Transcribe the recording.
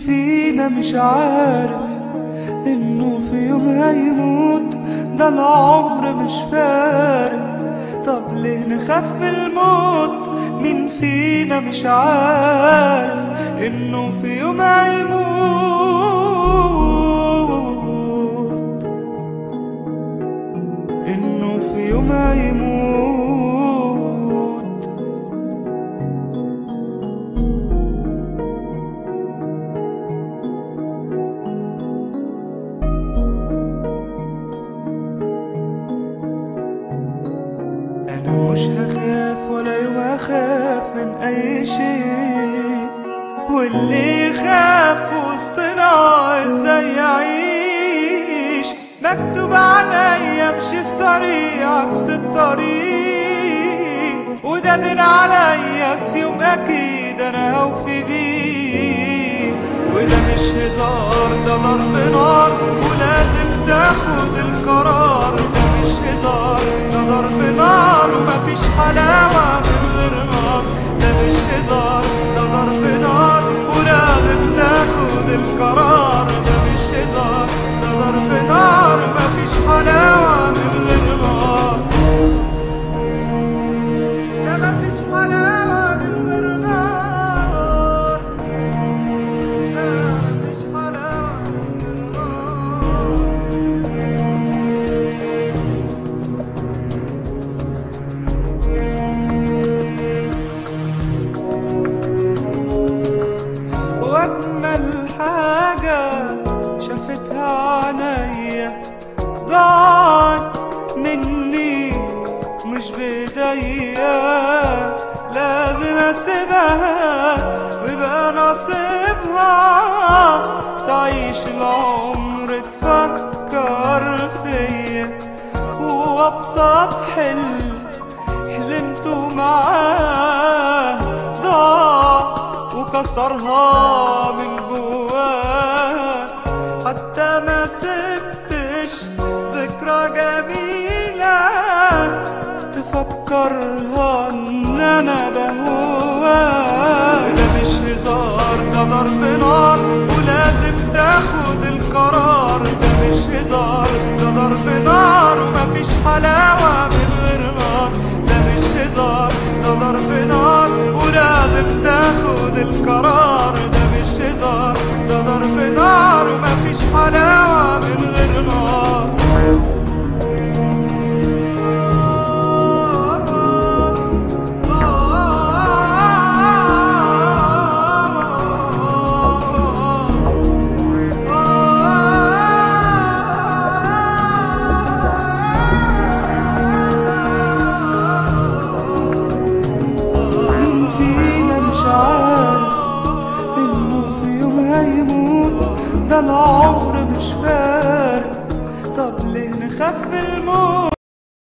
فينا مش عارف انه في يوم هيموت ده العمر مش فارق طب ليه نخاف من الموت مين فينا مش عارف انه في يوم هيموت انه في يوم هيموت انا مش هخاف ولا يوم اخاف من اي شيء واللي يخاف وسطنا ازاي يعيش مكتوب عليا امشي في طريق عكس الطريق وده دين عليا في يوم اكيد انا هوفي بيه وده مش هزار ده ضرب نار ولازم تاخد القرار ده مش هزار ده ضرب نار ومفيش حلاوة من غير نار ده مش هزار ده ضرب نار ولازم تاخد القرار ده مش هزار ده ضرب نار ومفيش حلاوة من غير نار ده مفيش حلاوة من غير نار ده مفيش حلاوة من غير نار واجمل حاجة شافتها عينيا ضاعت مني مش بايديا لازم اسيبها ويبقى نصيبها تعيش العمر تفكر فيا وابسط حلم حلمته معاه ضاع وكسرها من جواه حتى ما سبتش ذكرى جميلة تفكرها ان انا بهواه ده مش هزار ده ضرب نار ولازم تاخد القرار ده مش هزار ده ضرب نار ومفيش حلاوة من